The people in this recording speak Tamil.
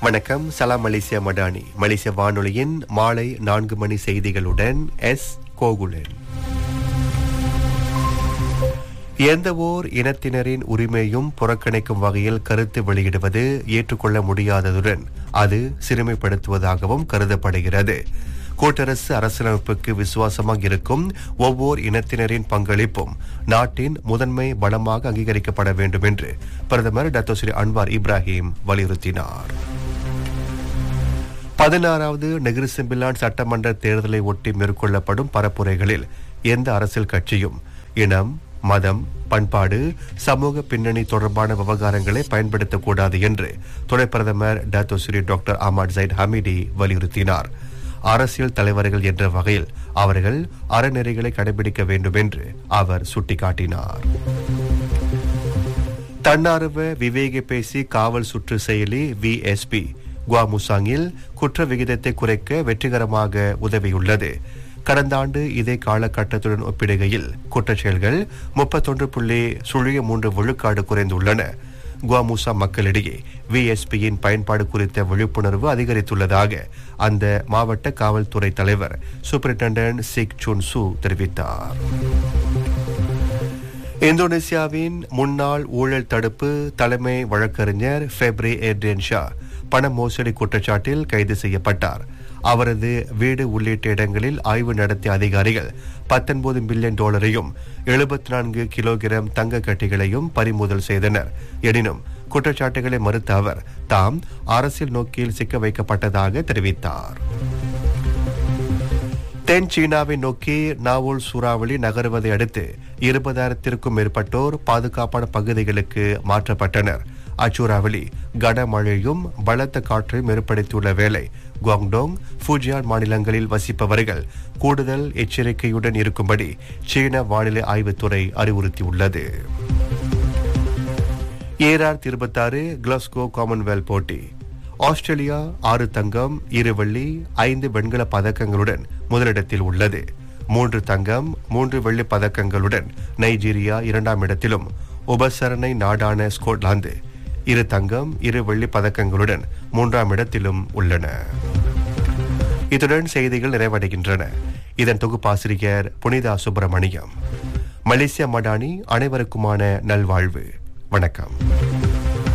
வணக்கம் சலாம் மலேசியா மடானி மலேசிய வானொலியின் மாலை நான்கு மணி செய்திகளுடன் எஸ் கோகுலன் எந்த ஓர் இனத்தினரின் உரிமையும் புறக்கணிக்கும் வகையில் கருத்து வெளியிடுவது ஏற்றுக்கொள்ள முடியாததுடன் அது சிறுமைப்படுத்துவதாகவும் கருதப்படுகிறது கூட்டரசு அரசியலமைப்புக்கு விசுவாசமாக இருக்கும் ஒவ்வொரு இனத்தினரின் பங்களிப்பும் நாட்டின் முதன்மை பலமாக அங்கீகரிக்கப்பட வேண்டும் என்று பிரதமர் டத்தோ ஸ்ரீ அன்வார் இப்ராஹிம் வலியுறுத்தினார் பதினாறாவது நெகிரி சிம்பிலான் சட்டமன்ற தேர்தலை ஒட்டி மேற்கொள்ளப்படும் பரப்புரைகளில் எந்த அரசியல் கட்சியும் இனம் மதம் பண்பாடு சமூக பின்னணி தொடர்பான விவகாரங்களை பயன்படுத்தக்கூடாது என்று துணை பிரதமர் Dato Sri doctor Ahmad Zahid Hamidi வலியுறுத்தினார் அரசியல் தலைவர்கள் என்ற வகையில் அவர்கள் அறநெறிகளை கடைபிடிக்க வேண்டும் என்று அவர் சுட்டிக்காட்டினார் தன்னார்வ விவேக பேசி காவல் சுற்று செயலி விஎஸ்பி குவாமுசாங்கில் குற்ற விகிதத்தை குறைக்க வெற்றிகரமாக உதவியுள்ளது கடந்த ஆண்டு இதே காலகட்டத்துடன் ஒப்பிடுகையில் குற்றச்செயல்கள் முப்பத்தொன்று புள்ளி சுழிய மூன்று விழுக்காடு குறைந்துள்ளன குவாமுசா மக்களிடையே விஎஸ்பியின் பயன்பாடு குறித்த விழிப்புணர்வு அதிகரித்துள்ளதாக அந்த மாவட்ட காவல்துறை தலைவர் சூப்பரிண்டென்டன்ட் சிக் சுன் சு தெரிவித்தார் இந்தோனேசியாவின் முன்னாள் ஊழல் தடுப்பு தலைமை வழக்கறிஞர் ஃபெப்ரி ஏட்ரியன் ஷா பண மோசடி குற்றச்சாட்டில் கைது செய்யப்பட்டார் அவரது வீடு உள்ளிட்ட இடங்களில் ஆய்வு நடத்திய அதிகாரிகள் பத்தொன்பது மில்லியன் டாலரையும் எழுபத்தி நான்கு கிலோகிராம் தங்க கட்டிகளையும் பறிமுதல் செய்தனர் எனினும் குற்றச்சாட்டுகளை மறுத்த அவர் தாம் அரசியல் நோக்கில் சிக்க வைக்கப்பட்டதாக தெரிவித்தார் தென் சீனாவை நோக்கி நாவூல் சூறாவளி நகருவதை அடுத்து இருபதாயிரத்திற்கும் மேற்பட்டோர் பாதுகாப்பான பகுதிகளுக்கு மாற்றப்பட்டனர் அச்சூறாவளி கனமழையும் பலத்த காற்றையும் ஏற்படுத்தியுள்ள வேளை குவாங்டோங் ஃபூஜியான் மாநிலங்களில் வசிப்பவர்கள் கூடுதல் எச்சரிக்கையுடன் இருக்கும்படி சீன வானிலை ஆய்வுத்துறை அறிவுறுத்தியுள்ளது ஏஆர் இருபத்தாறு கிளாஸ்கோ காமன்வெல்த் போட்டி ஆஸ்திரேலியா ஆறு தங்கம் இரு வெள்ளி ஐந்து வெண்கல பதக்கங்களுடன் முதலிடத்தில் உள்ளது மூன்று தங்கம் மூன்று வெள்ளி பதக்கங்களுடன் நைஜீரியா இரண்டாம் இடத்திலும் உபசரணை நாடான ஸ்கொட்லாந்து இரு தங்கம் இரு வெள்ளி பதக்கங்களுடன் மூன்றாம் இடத்திலும் உள்ளன இத்துடன் செய்திகள் நிறைவடைகின்றன இதன் தொகுப்பாசிரியர் புனிதா சுப்பிரமணியம் மலேசியா மடானி அனைவருக்குமான நல்வாழ்வு வணக்கம்